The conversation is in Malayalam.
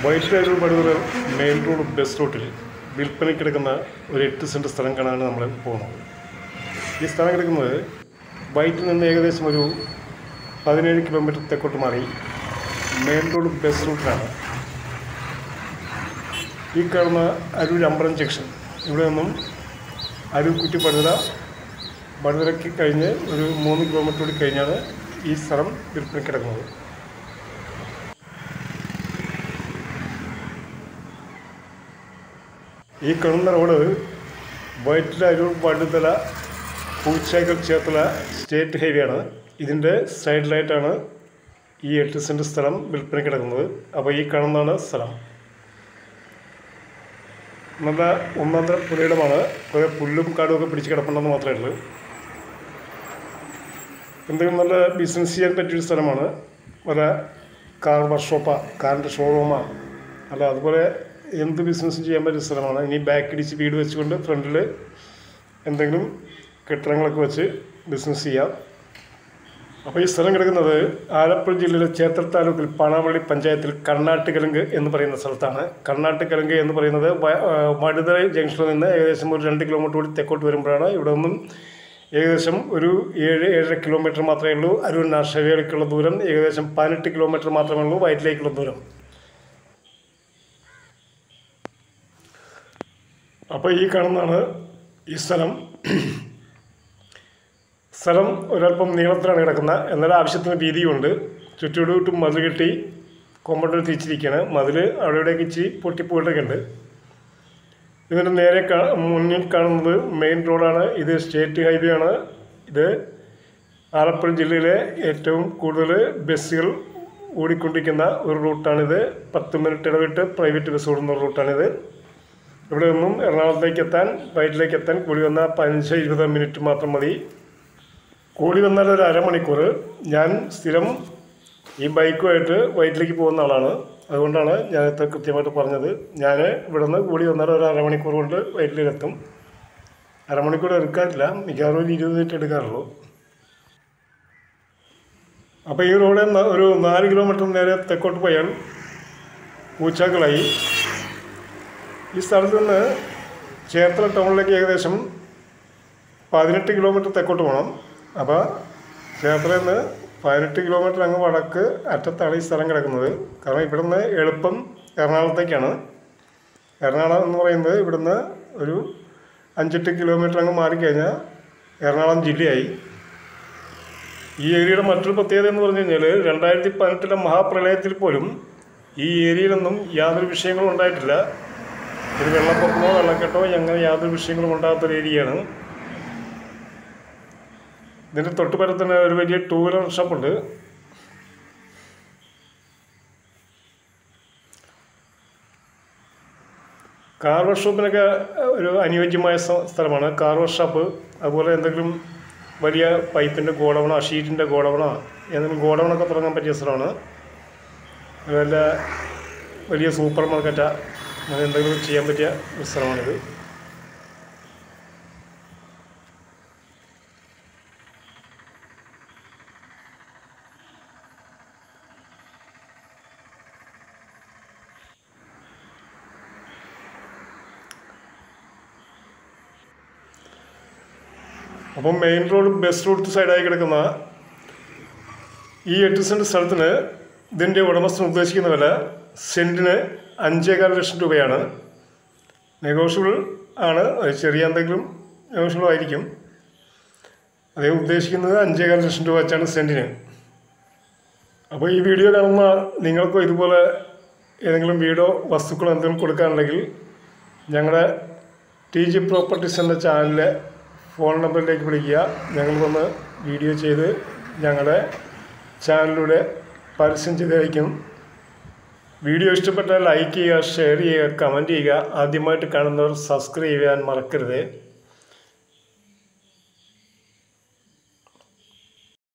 വൈറ്റിലായൊരു പടുതൽ മെയിൻ റോഡ് ബസ് റൂട്ടിൽ വിൽപ്പനയ്ക്ക് കിടക്കുന്ന ഒരു എട്ട് സെൻറ്റ് സ്ഥലം കാണാനാണ് നമ്മൾ പോകുന്നത് ഈ സ്ഥലം കിടക്കുന്നത് വൈറ്റിൽ നിന്ന് ഏകദേശം ഒരു പതിനേഴ് കിലോമീറ്റർ തെക്കോട്ട് മാറി മെയിൻ റോഡ് ബസ് റൂട്ടിലാണ് ഈ കാണുന്ന അരൂർ അമ്പലം ജംഗ്ഷൻ ഇവിടെ നിന്നും അരൂർ കുറ്റി പടുതല പടുതലയ്ക്ക് കഴിഞ്ഞ് ഒരു മൂന്ന് കിലോമീറ്റർ കൂടി കഴിഞ്ഞാണ് ഈ സ്ഥലം വിൽപ്പനയ്ക്ക് കിടക്കുന്നത് ഈ കാണുന്ന റോഡ് വൈറ്റില അരൂർ പടുതല പൂച്ചേക്കൽ ചേർത്തല സ്റ്റേറ്റ് ഹൈവേ ആണ് ഇതിൻ്റെ സൈഡിലായിട്ടാണ് ഈ എട്ട് സെൻറ്റ് സ്ഥലം വിൽപ്പന കിടക്കുന്നത് അപ്പോൾ ഈ കാണുന്നതാണ് സ്ഥലം നല്ല ഒന്നാന്തര പുരയിടമാണ് കുറേ പുല്ലും കാടും ഒക്കെ പിടിച്ച് കിടപ്പുണ്ടെന്ന് മാത്രമേ ഉള്ളൂ എന്തെങ്കിലും നല്ല ബിസിനസ് ചെയ്യാൻ പറ്റിയൊരു സ്ഥലമാണ് വല്ല കാർ വർക്ക്ഷോപ്പാ കാറിൻ്റെ ഷോറൂമാ അല്ല അതുപോലെ എന്ത് ബിസിനസ്സും ചെയ്യാൻ പറ്റിയ സ്ഥലമാണ് ഇനി ബാക്ക് ഇടിച്ച് വീട് വെച്ചുകൊണ്ട് ഫ്രണ്ടിൽ എന്തെങ്കിലും കെട്ടിടങ്ങളൊക്കെ വെച്ച് ബിസിനസ് ചെയ്യാം അപ്പോൾ ഈ സ്ഥലം കിടക്കുന്നത് ആലപ്പുഴ ജില്ലയിലെ ചേർത്തല താലൂക്കിൽ പാണാവള്ളി പഞ്ചായത്തിൽ കർണാട്ടുകലങ്ക് എന്ന് പറയുന്ന സ്ഥലത്താണ് കർണാട്ടുകലങ്ക് എന്ന് പറയുന്നത് വ- ആ, മടുതല ജംഗ്ഷനിൽ നിന്ന് ഏകദേശം ഒരു രണ്ട് കിലോമീറ്റർ കൂടി തെക്കോട്ട് വരുമ്പോഴാണ് ഇവിടെ നിന്നും ഏകദേശം ഒരു ഏഴ് ഏഴര കിലോമീറ്റർ മാത്രമേ ഉള്ളൂ അരൂർ നാഷവേളിക്കുള്ള ദൂരം ഏകദേശം പതിനെട്ട് കിലോമീറ്റർ മാത്രമേ ഉള്ളൂ വയറ്റിലേക്കുള്ള ദൂരം അപ്പോൾ ഈ കാണുന്നതാണ് ഈ സ്ഥലം സ്ഥലം ഒരല്പം നീളത്തിലാണ് കിടക്കുന്നത് എന്നാൽ ആവശ്യത്തിന് വീതിയുണ്ട് ചുറ്റോടുചുറ്റും മതിൽ കെട്ടി കൊമ്പൗണ്ട് തിരിച്ചിരിക്കുകയാണ് മതിൽ അവിടെ ഇവിടെയൊക്കെ ഇച്ചിരി പൊട്ടിപ്പോയിട്ടൊക്കെ ഉണ്ട് ഇതിന് നേരെ കാ മുന്നിൽ കാണുന്നത് മെയിൻ റോഡാണ് ഇത് സ്റ്റേറ്റ് ഹൈവേ ആണ് ഇത് ആലപ്പുഴ ജില്ലയിലെ ഏറ്റവും കൂടുതൽ ബസ്സുകൾ ഓടിക്കൊണ്ടിരിക്കുന്ന ഒരു റൂട്ടാണിത് പത്ത് മിനിറ്റ് ഇടവിട്ട് പ്രൈവറ്റ് ബസ് ഓടുന്ന റൂട്ടാണിത് ഇവിടെ നിന്നും എറണാകുളത്തേക്ക് എത്താൻ വയറ്റിലേക്ക് എത്താൻ കൂടി വന്നാൽ പതിനഞ്ച് ഇരുപത് മിനിറ്റ് മാത്രം മതി കൂടി വന്നാൽ ഒരു അരമണിക്കൂർ ഞാൻ സ്ഥിരം ഈ ബൈക്കുമായിട്ട് വയറ്റിലേക്ക് പോകുന്ന ആളാണ് അതുകൊണ്ടാണ് ഞാനിത് കൃത്യമായിട്ട് പറഞ്ഞത് ഞാൻ ഇവിടെ നിന്ന് കൂടി വന്നാൽ ഒരു അരമണിക്കൂർ കൊണ്ട് വയറ്റിലെത്തും അരമണിക്കൂർ എടുക്കാറില്ല മിക്കവാറും ഒരു ഇരുപത് മിനിറ്റ് എടുക്കാറുള്ളൂ അപ്പോൾ ഈ റോഡ് ന- ഒരു നാല് കിലോമീറ്റർ നേരെ തെക്കോട്ട് പോയാൽ പൂച്ചാക്കളായി ഈ സ്ഥലത്ത് നിന്ന് ചേർത്തല ടൗണിലേക്ക് ഏകദേശം പതിനെട്ട് കിലോമീറ്റർ തെക്കോട്ട് പോകണം അപ്പോൾ ചേർത്തലയിൽ നിന്ന് പതിനെട്ട് കിലോമീറ്റർ അങ്ങ് വടക്ക് അറ്റത്താണ് ഈ സ്ഥലം കിടക്കുന്നത് കാരണം ഇവിടുന്ന് എളുപ്പം എറണാകുളത്തേക്കാണ് എറണാകുളം എന്ന് പറയുന്നത് ഇവിടുന്ന് ഒരു അഞ്ചെട്ട് കിലോമീറ്റർ അങ്ങ് മാറിക്കഴിഞ്ഞാൽ എറണാകുളം ജില്ലയായി ഈ ഏരിയയുടെ മറ്റൊരു പ്രത്യേകത എന്ന് പറഞ്ഞു കഴിഞ്ഞാൽ രണ്ടായിരത്തി പതിനെട്ടിലെ മഹാപ്രളയത്തിൽ പോലും ഈ ഏരിയയിലൊന്നും യാതൊരു വിഷയങ്ങളും ഉണ്ടായിട്ടില്ല ഒരു വെള്ളപ്പൊക്കമോ വെള്ളക്കെട്ടോ അങ്ങനെ യാതൊരു വിഷയങ്ങളും ഉണ്ടാകാത്തൊരു ഏരിയയാണ് ഇതിൻ്റെ തൊട്ടുപുറത്ത് തന്നെ ഒരു വലിയ ടൂ വീലർ ഷോപ്പുണ്ട് കാർ വർക്ക്ഷോപ്പിനൊക്കെ ഒരു അനുയോജ്യമായ സ്ഥ- സ്ഥലമാണ് കാർ വർക്ക്ഷോപ്പ് അതുപോലെ എന്തെങ്കിലും വലിയ പൈപ്പിൻ്റെ ഗോഡൗണോ ഷീറ്റിൻ്റെ ഗോഡൗണോ എന്തെങ്കിലും ഗോഡൗണൊക്കെ തുടങ്ങാൻ പറ്റിയ സ്ഥലമാണ് അതുപോലെ വലിയ സൂപ്പർ മാർക്കറ്റാ അങ്ങനെ എന്തെങ്കിലും ചെയ്യാൻ പറ്റിയ ഒരു സ്ഥലമാണിത് അപ്പം മെയിൻ റോഡ് ബസ് റൂട്ട് സൈഡായി കിടക്കുന്ന ഈ എട്ട് സെൻറ്റ് സ്ഥലത്തിന് ഇതിൻ്റെ ഉടമസ്ഥൻ ഉദ്ദേശിക്കുന്ന വില സെൻറ്റിന് അഞ്ചേകാൽ ലക്ഷം രൂപയാണ് നെഗോഷ്യബിൾ ആണ് അത് ചെറിയ എന്തെങ്കിലും നെഗോഷ്യബിൾ ആയിരിക്കും അദ്ദേഹം ഉദ്ദേശിക്കുന്നത് അഞ്ചേകാൽ ലക്ഷം രൂപ വെച്ചാണ് സെൻറ്റിന് അപ്പോൾ ഈ വീഡിയോ കാണുന്ന നിങ്ങൾക്കോ ഇതുപോലെ ഏതെങ്കിലും വീടോ വസ്തുക്കളോ എന്തെങ്കിലും കൊടുക്കാനുണ്ടെങ്കിൽ ഞങ്ങളുടെ ടി ജി പ്രോപ്പർട്ടീസ് എന്ന ചാനലിലെ ഫോൺ നമ്പറിലേക്ക് വിളിക്കുക ഞങ്ങൾ വന്ന് വീഡിയോ ചെയ്ത് ഞങ്ങളുടെ ചാനലിലൂടെ പരസ്യം ചെയ്തായിരിക്കും വീഡിയോ ഇഷ്ടപ്പെട്ടാൽ ലൈക്ക് ചെയ്യുക ഷെയർ ചെയ്യുക കമൻറ്റ് ചെയ്യുക ആദ്യമായിട്ട് കാണുന്നവർ സബ്സ്ക്രൈബ് ചെയ്യാൻ മറക്കരുത്